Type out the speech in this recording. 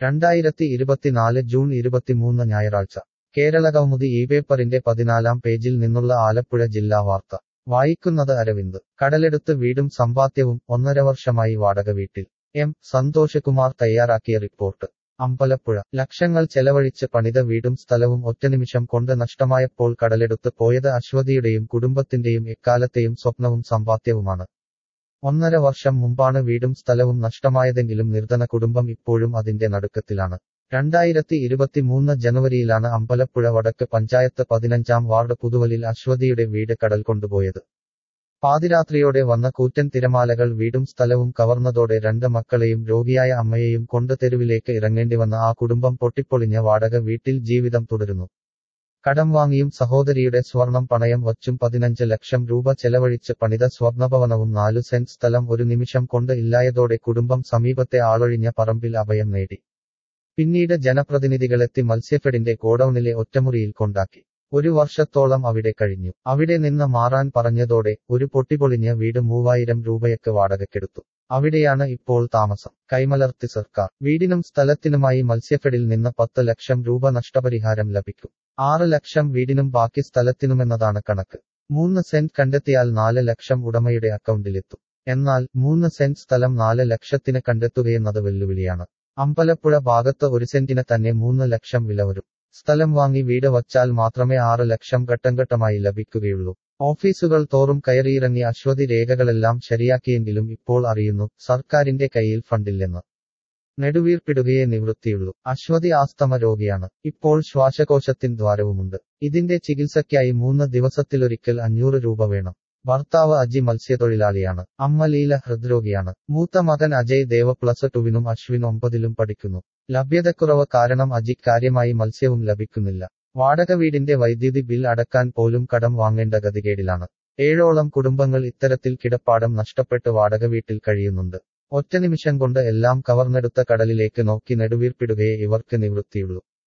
രണ്ടായിരത്തി ഇരുപത്തിനാല് ജൂൺ ഇരുപത്തിമൂന്ന് ഞായറാഴ്ച കേരള കൗമുദി ഈ പേപ്പറിന്റെ പതിനാലാം പേജിൽ നിന്നുള്ള ആലപ്പുഴ ജില്ലാ വാർത്ത വായിക്കുന്നത് അരവിന്ദ് കടലെടുത്ത് വീടും സമ്പാദ്യവും ഒന്നര വർഷമായി വാടക വീട്ടിൽ എം സന്തോഷകുമാർ തയ്യാറാക്കിയ റിപ്പോർട്ട് അമ്പലപ്പുഴ ലക്ഷങ്ങൾ ചെലവഴിച്ച് പണിത വീടും സ്ഥലവും ഒറ്റനിമിഷം കൊണ്ട് നഷ്ടമായപ്പോൾ കടലെടുത്ത് പോയത് അശ്വതിയുടെയും കുടുംബത്തിന്റെയും എക്കാലത്തെയും സ്വപ്നവും സമ്പാദ്യവുമാണ് ഒന്നര വർഷം മുമ്പാണ് വീടും സ്ഥലവും നഷ്ടമായതെങ്കിലും നിർധന കുടുംബം ഇപ്പോഴും അതിന്റെ നടുക്കത്തിലാണ് രണ്ടായിരത്തി ഇരുപത്തിമൂന്ന് ജനുവരിയിലാണ് അമ്പലപ്പുഴ വടക്ക് പഞ്ചായത്ത് പതിനഞ്ചാം വാർഡ് പുതുവലിൽ അശ്വതിയുടെ വീട് കടൽ കൊണ്ടുപോയത് പാതിരാത്രിയോടെ വന്ന കൂറ്റൻ തിരമാലകൾ വീടും സ്ഥലവും കവർന്നതോടെ രണ്ട് മക്കളെയും രോഗിയായ അമ്മയെയും കൊണ്ട് തെരുവിലേക്ക് ഇറങ്ങേണ്ടി വന്ന ആ കുടുംബം പൊട്ടിപ്പൊളിഞ്ഞ വാടക വീട്ടിൽ ജീവിതം തുടരുന്നു കടം വാങ്ങിയും സഹോദരിയുടെ സ്വർണം പണയം വച്ചും പതിനഞ്ച് ലക്ഷം രൂപ ചെലവഴിച്ച് പണിത സ്വർണഭവനവും നാലു സെന്റ് സ്ഥലം ഒരു നിമിഷം കൊണ്ട് ഇല്ലായതോടെ കുടുംബം സമീപത്തെ ആളൊഴിഞ്ഞ പറമ്പിൽ അഭയം നേടി പിന്നീട് ജനപ്രതിനിധികളെത്തി മത്സ്യഫെഡിന്റെ ഗോഡൌണിലെ ഒറ്റമുറിയിൽ കൊണ്ടാക്കി ഒരു വർഷത്തോളം അവിടെ കഴിഞ്ഞു അവിടെ നിന്ന് മാറാൻ പറഞ്ഞതോടെ ഒരു പൊട്ടിപ്പൊളിഞ്ഞ വീട് മൂവായിരം രൂപയ്ക്ക് വാടകയ്ക്കെടുത്തു അവിടെയാണ് ഇപ്പോൾ താമസം കൈമലർത്തി സർക്കാർ വീടിനും സ്ഥലത്തിനുമായി മത്സ്യഫെഡിൽ നിന്ന് പത്ത് ലക്ഷം രൂപ നഷ്ടപരിഹാരം ലഭിക്കും ആറ് ലക്ഷം വീടിനും ബാക്കി സ്ഥലത്തിനുമെന്നതാണ് കണക്ക് മൂന്ന് സെന്റ് കണ്ടെത്തിയാൽ നാല് ലക്ഷം ഉടമയുടെ അക്കൗണ്ടിലെത്തും എന്നാൽ മൂന്ന് സെന്റ് സ്ഥലം നാല് ലക്ഷത്തിന് കണ്ടെത്തുകയെന്നത് വെല്ലുവിളിയാണ് അമ്പലപ്പുഴ ഭാഗത്ത് ഒരു സെന്റിന് തന്നെ മൂന്ന് ലക്ഷം വില വരും സ്ഥലം വാങ്ങി വീട് വച്ചാൽ മാത്രമേ ആറ് ലക്ഷം ഘട്ടംഘട്ടമായി ലഭിക്കുകയുള്ളൂ ഓഫീസുകൾ തോറും കയറിയിറങ്ങി അശ്വതി രേഖകളെല്ലാം ശരിയാക്കിയെങ്കിലും ഇപ്പോൾ അറിയുന്നു സർക്കാരിന്റെ കയ്യിൽ ഫണ്ടില്ലെന്ന് നെടുവീർപ്പിടുകയെ നിവൃത്തിയുള്ളൂ അശ്വതി ആസ്തമ രോഗിയാണ് ഇപ്പോൾ ശ്വാസകോശത്തിൻ ദ്വാരവുമുണ്ട് ഇതിന്റെ ചികിത്സയ്ക്കായി മൂന്ന് ദിവസത്തിലൊരിക്കൽ അഞ്ഞൂറ് രൂപ വേണം ഭർത്താവ് അജി മത്സ്യത്തൊഴിലാളിയാണ് അമ്മ ലീല ഹൃദ്രോഗിയാണ് മൂത്ത മകൻ അജയ് ദേവ പ്ലസ് ടുവിനും അശ്വിൻ ഒമ്പതിലും പഠിക്കുന്നു ലഭ്യതക്കുറവ് കാരണം അജി കാര്യമായി മത്സ്യവും ലഭിക്കുന്നില്ല വാടക വീടിന്റെ വൈദ്യുതി ബിൽ അടക്കാൻ പോലും കടം വാങ്ങേണ്ട ഗതികേടിലാണ് ഏഴോളം കുടുംബങ്ങൾ ഇത്തരത്തിൽ കിടപ്പാടം നഷ്ടപ്പെട്ട് വാടക വീട്ടിൽ കഴിയുന്നുണ്ട് ഒറ്റ നിമിഷം കൊണ്ട് എല്ലാം കവർന്നെടുത്ത കടലിലേക്ക് നോക്കി നെടുവീർപ്പിടുകയെ ഇവർക്ക് നിവൃത്തിയുള്ളൂ